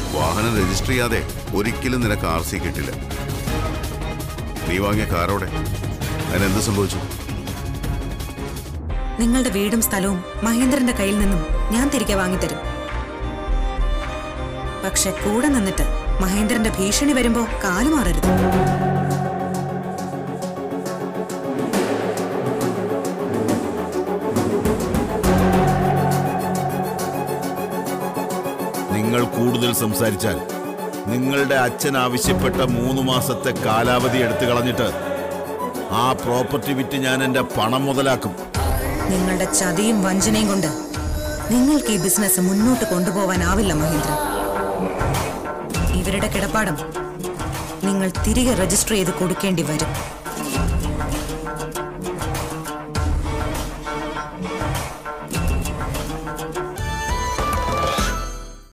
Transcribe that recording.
വാഹനം രജിസ്റ്റർ ചെയ്യാതെ ഒരിക്കലും നിനക്ക് ആർ സി കിട്ടില്ല നീ വാങ്ങിയ കാറോടെ അതിനെന്ത് സംഭവിച്ചു നിങ്ങളുടെ വീടും സ്ഥലവും മഹേന്ദ്രന്റെ കയ്യിൽ നിന്നും ഞാൻ തിരികെ വാങ്ങിത്തരും പക്ഷെ കൂടെ നിന്നിട്ട് മഹേന്ദ്രന്റെ ഭീഷണി വരുമ്പോ കാലുമാറരുത് നിങ്ങൾ കൂടുതൽ സംസാരിച്ചാൽ നിങ്ങളുടെ അച്ഛൻ ആവശ്യപ്പെട്ട മൂന്ന് മാസത്തെ കാലാവധി എടുത്തു കളഞ്ഞിട്ട് ആ പ്രോപ്പർട്ടി വിറ്റ് ഞാൻ എന്റെ പണം മുതലാക്കും നിങ്ങളുടെ ചതിയും വഞ്ചനയും കൊണ്ട് നിങ്ങൾക്ക് ഈ ബിസിനസ് മുന്നോട്ട് കൊണ്ടുപോവാനാവില്ല മഹേന്ദ്ര ഇവരുടെ കിടപ്പാടം നിങ്ങൾ തിരികെ രജിസ്റ്റർ ചെയ്ത് കൊടുക്കേണ്ടി വരും